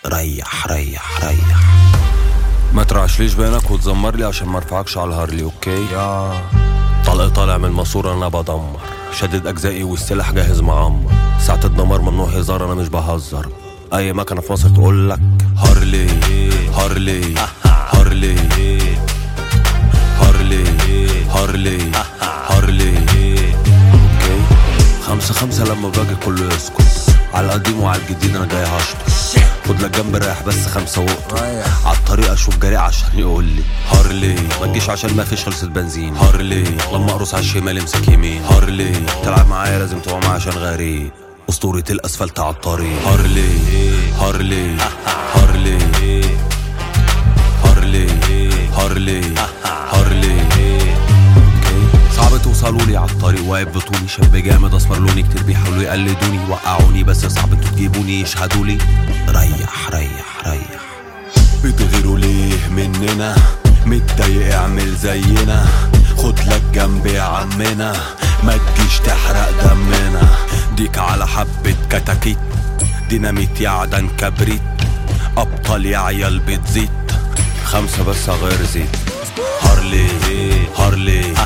ريح ريح ريح ما ترعشليش بينك وتزمر لي عشان ما ارفعكش على الهارلي اوكي يا طلق طالع من الماسورة انا بدمر شدد اجزائي والسلاح جاهز معمر ساعة الدمار ممنوع هزار انا مش بهزر اي مكنة في مصر تقول لك هارلي هارلي هارلي هارلي هارلي هارلي اوكي خمسة خمسة لما باجي كله يسكت على القديم وعلى الجديد انا جاي هشطف خد لك جنب رايح بس خمسة وقت ريح على الطريق اشوف جريء عشان يقول لي هارلي ما تجيش عشان ما فيش خلصت بنزين هارلي لما اقرص على الشمال امسك يمين هارلي تلعب معايا لازم تبقى معايا عشان غريب اسطورة الاسفلت على الطريق هارلي هارلي هارلي هارلي هارلي هارلي اوكي صعب توصلوا لي على الطريق واقف بطولي شاب جامد اصفر لوني كتير بيحاولوا يقلدوني وقعوني بس صعب انتوا تجيبوني يشهدوا لي ريح ريح ريح بتغيروا ليه مننا متضايق اعمل زينا خد لك جنب يا عمنا ما تجيش تحرق دمنا ديك على حبة كتاكيت ديناميت يا عدن كبريت ابطال يا عيال بتزيد خمسة بس غير زيت هارلي هارلي